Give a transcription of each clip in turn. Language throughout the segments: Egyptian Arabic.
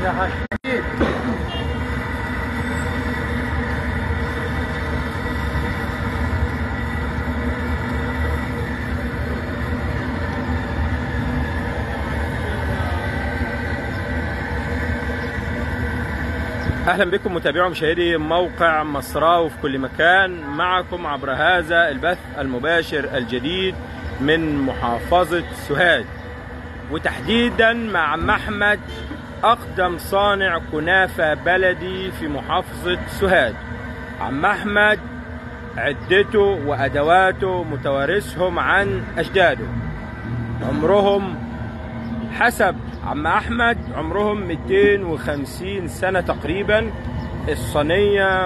يا حاج اهلا بكم متابعي ومشاهدي موقع مصراوي في كل مكان معكم عبر هذا البث المباشر الجديد من محافظة سوهاج وتحديدا مع عم احمد اقدم صانع كنافة بلدي في محافظة سوهاج عم احمد عدته وادواته متوارثهم عن اجداده عمرهم حسب عم احمد عمرهم 250 سنه تقريبا الصينيه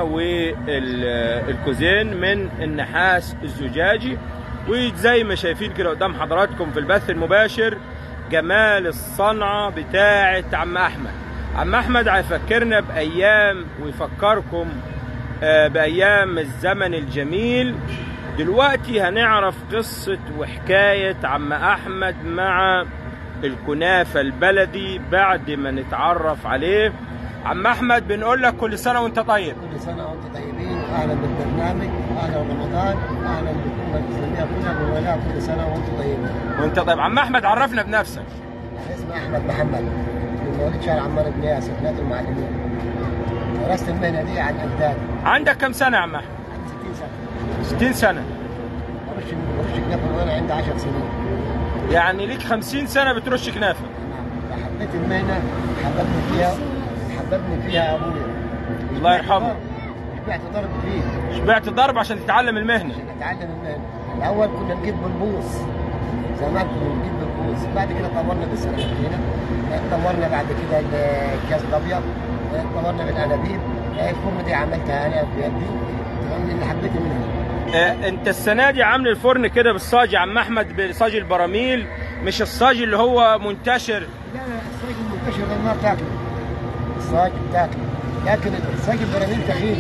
والكوزين من النحاس الزجاجي وزي ما شايفين كده قدام حضراتكم في البث المباشر جمال الصنعه بتاعه عم احمد عم احمد هيفكرنا بايام ويفكركم آه، بايام الزمن الجميل دلوقتي هنعرف قصه وحكايه عم احمد مع الكنافة البلدي بعد ما نتعرف عليه عم أحمد بنقول لك كل سنة وأنت طيب كل سنه وانتم طيبين واهلا بالبرنامج واهلا رمضان واهلا بالامه الاسلاميه كلها بالولاء كل سنه وانتم طيبين. وأنت طيب عم أحمد عرفنا بنفسك أنا اسمي احمد محمد من مواليد شارع عمار بن ياسر بلاد المعلمين. درست المهنه دي عن اجدادي عندك كم سنة يا عم أحمد؟ عندي 60 سنه 60 سنة برش برش كنافه وانا عندي 10 سنين. يعني ليك 50 سنة بترش كنافة نعم. حبيت المهنه حببني فيها حببني فيها ابويا. الله يرحمه. شبعت ضرب فيه شبعت ضرب عشان تتعلم المهنة عشان اتعلم المهنه. الاول كنا نجيب بلبوس زمان كنا نجيب بلبوس بعد كده طورنا بالسكاكين طورنا بعد كده الكاس الابيض طورنا بالانابيب الفرن دي عملتها انا بيدي تمام اللي حبيت منها آه أنت السنة دي عامل الفرن كده بالصاج يا عم أحمد بصاج البراميل مش الصاج اللي هو منتشر لا لا الصاج المنتشر النار تاكله الصاج بتاكله لكن الصاج البراميل تخين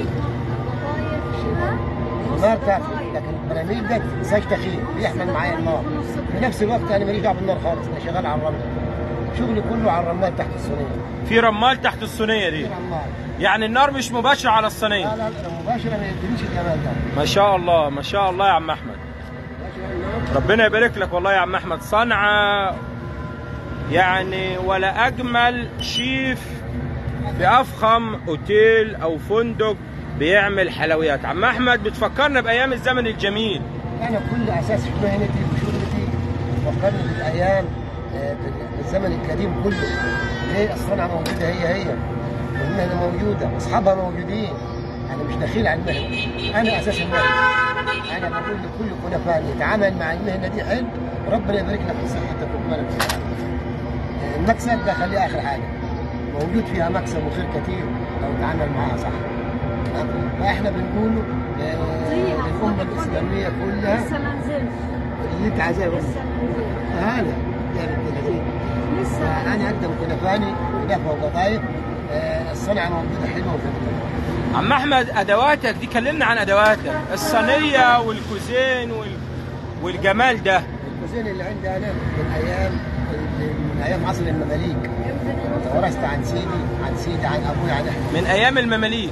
النار تاكله لكن البراميل ده صاج تخين بيحمل معايا النار في نفس الوقت انا ماليش دعوه بالنار خالص انا شغال على الرمل شغلي كله على الرمال تحت الصينيه في رمال تحت الصينية دي الرمال يعني النار مش مباشرة على الصينية لا لا لا مباشره ما يدريش الجمال ده ما شاء الله ما شاء الله يا عم أحمد مباشره النار ربنا يبارك لك والله يا عم احمد صنعة يعني ولا اجمل شيف بافخم اوتيل او فندق بيعمل حلويات عم احمد بتفكرنا بايام الزمن الجميل انا كل اساس في مهنتي وشغلتي فكرني بالايام آه، بالزمن القديم كله ليه الصنعه موجوده هي هي والمهنه موجوده واصحابها موجودين انا مش دخيل على المهنه انا اساس المهنه انا بقول لكل خلفاء يتعامل مع المهنه دي حلو ربنا يبارك لك في صحتك وفي مالك في حياتك. آه، المكسب ده خليه اخر حاجه موجود فيها مكسب وخير كتير لو تعامل معاها صح تمام؟ فاحنا بنقوله آه، للامه الاسلاميه كلها لسه ما نزلش اللي انت عايزاه بس لسه ما نزلش هلا يا بنت اللذين لسه انا اقدم كنفاني كنافه وقطايف آه، الصنعه موجوده حلوه وخفيفه عم احمد ادواتك دي كلمنا عن ادواتك الصينيه والكوزين وال... والجمال ده الكوزين اللي عندي انا من ايام من ايام عصر المماليك ورثت عن سيدي عن سيدي عن ابوي عن احمد من ايام المماليك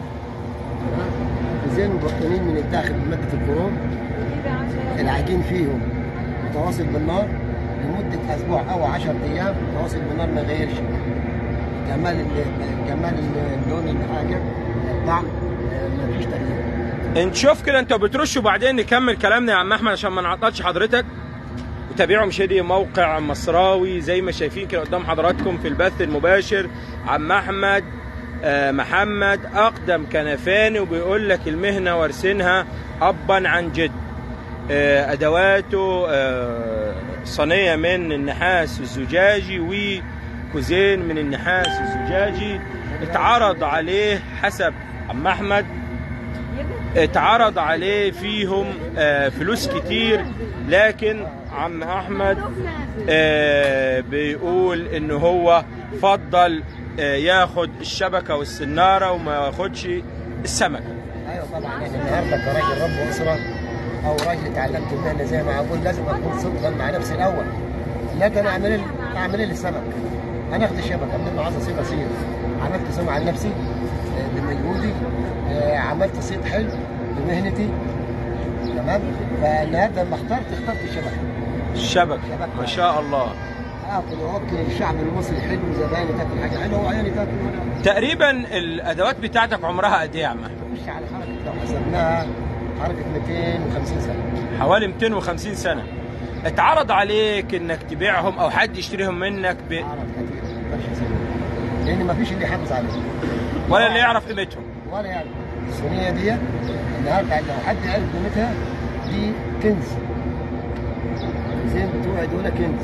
كوزين مبطنين من الداخل بماده الكروم العجين فيهم متواصل بالنار لمده اسبوع او 10 ايام متواصل بالنار ما يغيرش جمال ال- جمال اللون الحاجه الطعم آه، ما فيش تغيير انت شوف كده انت بترش وبعدين نكمل كلامنا يا عم احمد عشان ما نعطلش حضرتك وتابعوا مشاهدي موقع مصراوي زي ما شايفين كده قدام حضراتكم في البث المباشر عم احمد آه، محمد اقدم كنفاني وبيقول لك المهنه وارثينها ابا عن جد آه، ادواته آه، صينيه من النحاس الزجاجي وكوزين من النحاس الزجاجي اتعرض عليه حسب عم احمد اتعرض عليه فيهم آه، فلوس كتير لكن عم احمد آه، بيقول ان هو فضل آه، ياخد الشبكه والسناره وما ياخدش السمكه ايوه طبعا انا النهارده كراجل رب اسره او راجل اتعلمت المهنه زي ما اقول لازم اكون صدقا مع نفسي الاول لكن اعمل اعمل لي السمك انا اخد الشبكه من عايز اصيد اصيد عملت سمعه لنفسي آه، بمجهودي آه، عملت صيد حلو بمهنتي تمام فالنهارده لما اخترت اخترت الشبكه الشبكه ما شاء الله اكل واكل الشعب المصري حلو زبايني تاكل حاجه حلوه وعيالي تاكل وانا تقريبا الادوات بتاعتك عمرها قد ايه يا عم أحمد؟ مش على حركه لو حسبناها حركه 250 سنه حوالي 250 سنه اتعرض عليك انك تبيعهم او حد يشتريهم منك ب... عرض كتير ماشي سنة. لان ما فيش اللي يحافظ عليه ولا اللي يعرف قيمتهم ولا يعني الصينيه دي النهارده لو حد عرف قيمتها دي كنز زين بتوعي دول كنز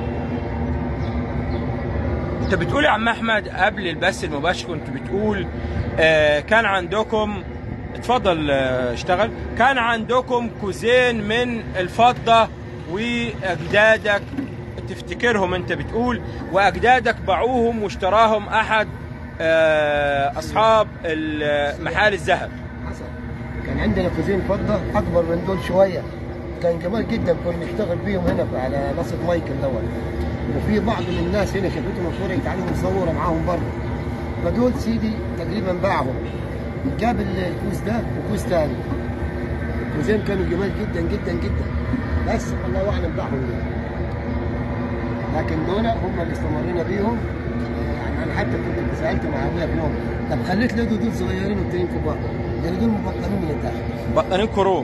انت بتقول يا عم احمد قبل البث المباشر كنت بتقول آه كان عندكم اتفضل آه اشتغل كان عندكم كوزين من الفضه واجدادك تفتكرهم انت بتقول واجدادك باعوهم واشتراهم احد آه اصحاب ال- محال الذهب حصل كان عندنا كوزين فضه اكبر من دول شويه كان جمال جدا كنا نشتغل بيهم هنا على نصر مايكل دوت وفي بعض من الناس هنا شافتهم صوره يتعلموا يصوروا معاهم بره فدول سيدي تقريبا باعهم جاب الكوز ده وكوز تاني الكوزين كانوا جمال جدا جدا جدا بس الله اعلم باعهم ليه لكن دول هم اللي استمرينا بيهم يعني انا حتى كنت سالت مع ابويا في يوم طب خليت ليه دول صغيرين والتانيين كبار لان دول مبطلين من الداخل بطانين كروم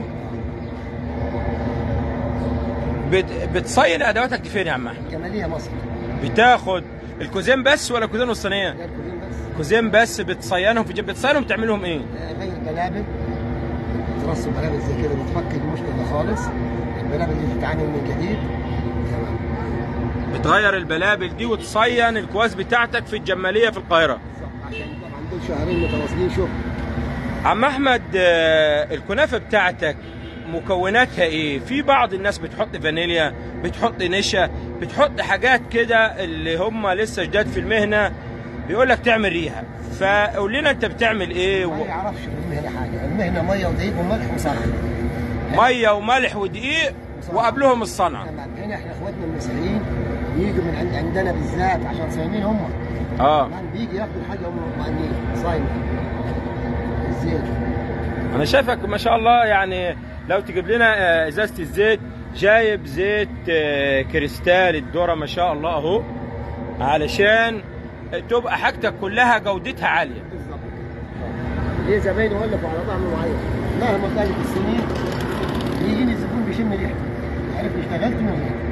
بت... بتصين ادواتك دي فين يا عم احمد جماليه مصر بتاخد الكوزين بس ولا كوزين والصينيه ده الكوزين بس كوزين بس بتصينهم في جيب بتصينهم تعملهم ايه آه، غير بلابل ترصوا بلابل زي كده بتفك المشكله خالص البلابل اللي بتتعامل من جديد تمام بتغير البلابل دي وتصين الكواز بتاعتك في الجماليه في القاهره بالظبط عشان طبعا دول شهرين متواصلين شغل عم احمد آه، الكنافه بتاعتك مكوناتها ايه في بعض الناس بتحط فانيليا بتحط نشا بتحط حاجات كده اللي هم لسه جداد في المهنه بيقول لك تعمل ريحه فقول لنا انت بتعمل ايه ما و... يعرفش في المهنه حاجه المهنه ميه ودقيق وملح وصنعه ميه وملح ودقيق وقبلهم الصنعه تمام هنا احنا اخواتنا المسيحيين بيجوا من عند عندنا بالذات عشان صايمين هم اه كمان بيجي ياخدوا الحاجه هم مطمئنين صايمه الزيت انا شايفك ما شاء الله يعني لو تجيب لنا آه، ازازه الزيت جايب زيت آه، كريستال الذره ما شاء الله اهو علشان تبقى حاجتك كلها جودتها عاليه بالظبط ليه زباين ولفوا على طعم معين مهما كانت السنين يجيني الزبون بيشم ريحته عارف اشتغلت من ريحته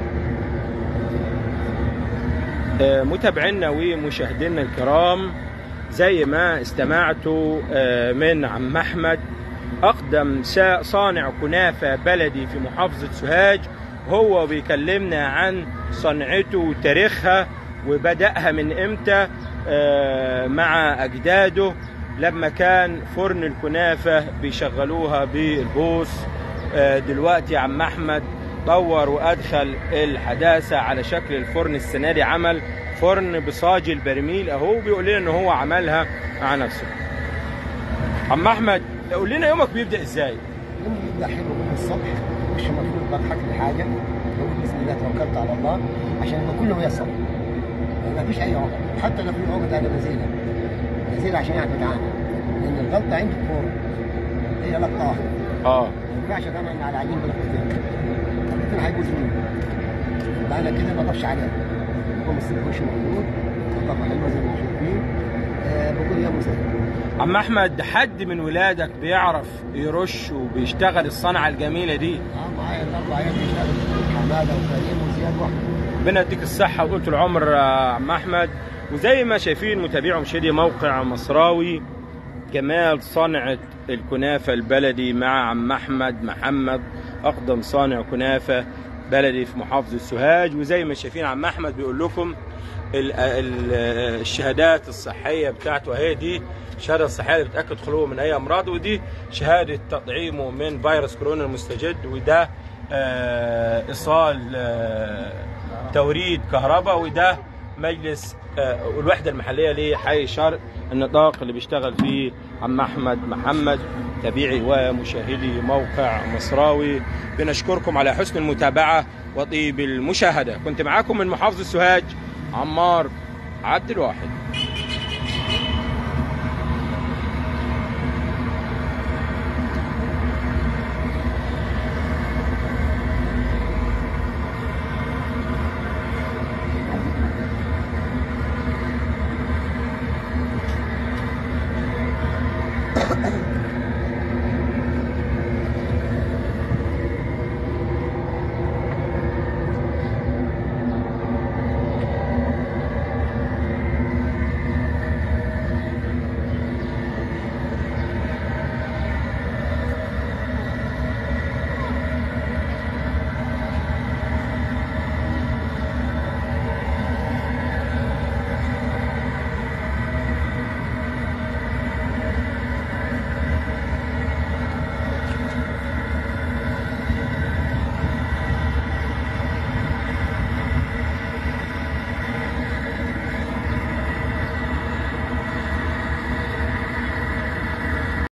آه، متابعينا ومشاهدينا الكرام زي ما استمعتوا آه، من عم احمد اقدم سا- صانع كنافه بلدي في محافظه سوهاج هو بيكلمنا عن صنعته وتاريخها وبداها من امتى آه، مع اجداده لما كان فرن الكنافه بيشغلوها بالبوص آه، دلوقتي يا عم احمد طور وادخل الحداثه على شكل الفرن السنه دي عمل فرن بصاج البرميل اهو بيقول لنا ان هو عملها مع نفسه عم احمد قول لنا يومك بيبدا ازاي يوم يبدا حلو من الصبح مش المفروض بضحك لحاجه بقول بسم الله توكلت على الله عشان يبقى كله ميسر ما فيش اي عقد حتى لو في عقد انا بزيلها بزيلها عشان اعرف اتعامل لان الغلطه عندي الكوره هي لقطه اه ما ينفعش اتعامل على عجين بلقطتين لقطتين هيبوظ مني يبقى انا كده ما اضافش عليها بقوم السلك وش موجود طبعا حلوه زي ما انتم شايفين آه بقول يا مسهل عم احمد حد من ولادك بيعرف يرش وبيشتغل الصنعه الجميله دي اه معايا الاربع عيال بيشتغلوا حماده وكريم وزياد واحد ربنا يديك الصحة وطولة العمر يا عم أحمد وزي ما شايفين متابعهم شدي موقع مصراوي جمال صنعة الكنافة البلدي مع عم أحمد محمد أقدم صانع كنافة بلدي في محافظة سوهاج وزي ما شايفين عم أحمد بيقول لكم ال- ال- الشهادات الصحية بتاعته هي دي الشهادة الصحية اللي بتأكد خلوه من أي أمراض ودي شهادة تطعيمه من فيروس كورونا المستجد وده آه، إيصال آه، توريد كهرباء وده مجلس آه، الوحده المحليه لحي شرق النطاق اللي بيشتغل فيه عم احمد محمد تابعي ومشاهدي موقع مصراوي بنشكركم على حسن المتابعه وطيب المشاهده كنت معاكم من محافظه سوهاج عمار عبد الواحد